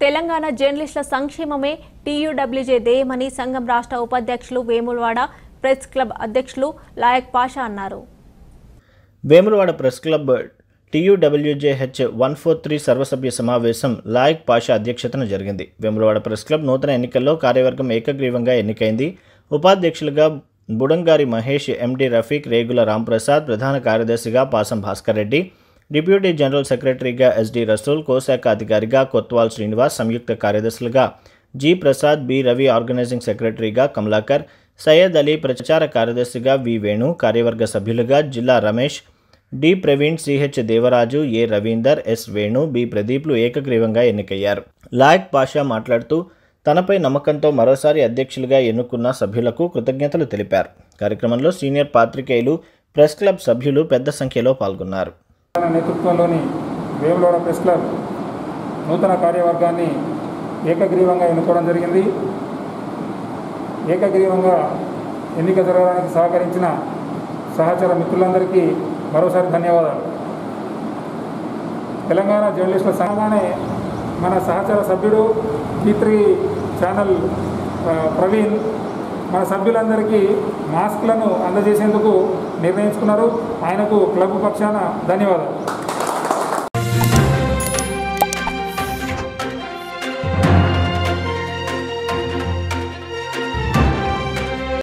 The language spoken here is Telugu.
తెలంగాణ జర్నలిస్టుల సంక్షేమమే టీయూడబ్ల్యూజే ధ్యేయమని సంఘం రాష్ట్ర ఉపాధ్యక్షులు వేములవాడ ప్రెస్ క్లబ్ అధ్యక్షులు లాయక్ పాషా అన్నారు Vemulawada press club TUWJH one four three సర్వసభ్య సమావేశం లాయక్ పాషా అధ్యక్షతన జరిగింది వేములవాడ ప్రెస్ క్లబ్ నూతన ఎన్నికల్లో కార్యవర్గం ఏకగ్రీవంగా ఎన్నికైంది ఉపాధ్యక్షులుగా బుడంగారి మహేష్ ఎండి రఫీక్ రేగుల రాంప్రసాద్ ప్రధాన కార్యదర్శిగా పాసం భాస్కర్ రెడ్డి డిప్యూటీ జనరల్ సెక్రటరీగా ఎస్డి రసూల్ కోశాఖ అధికారిగా కొత్వాల్ శ్రీనివాస్ సంయుక్త కార్యదర్శులుగా G Prasad B Ravi organising సెక్రటరీగా కమలాకర్ సయ్యద్ అలీ ప్రచార కార్యదర్శిగా వి వేణు కార్యవర్గ సభ్యులుగా జిల్లా Ramesh D Praveen CH Devaraju A Ravinder S Venu B ప్రదీప్లు ఏకగ్రీవంగా ఎన్నికయ్యారు లాయక్ పాషా మాట్లాడుతూ తనపై నమ్మకంతో మరోసారి అధ్యక్షులుగా ఎన్నుకున్న సభ్యులకు కృతజ్ఞతలు తెలిపారు కార్యక్రమంలో సీనియర్ పాత్రికేయులు ప్రెస్ క్లబ్ సభ్యులు పెద్ద సంఖ్యలో పాల్గొన్నారు తన నేతృత్వంలోని వేములవాడ ప్రెస్ క్లబ్ నూతన కార్యవర్గాన్ని ఏకగ్రీవంగా ఎన్నుకోవడం జరిగింది ఏకగ్రీవంగా ఎన్నిక జరగడానికి సహకరించిన సహచర మిత్రులందరికీ మరోసారి ధన్యవాదాలు తెలంగాణ జర్నలిస్టుల సంఘానే మన సహచర సభ్యుడు త్రీ ఛానల్ ఆ, ప్రవీణ్ మన సభ్యులందరికీ మాస్క్లను అందజేసేందుకు నిర్ణయించుకున్నారు ఆయనకు క్లబ్ పక్షాన ధన్యవాదాలు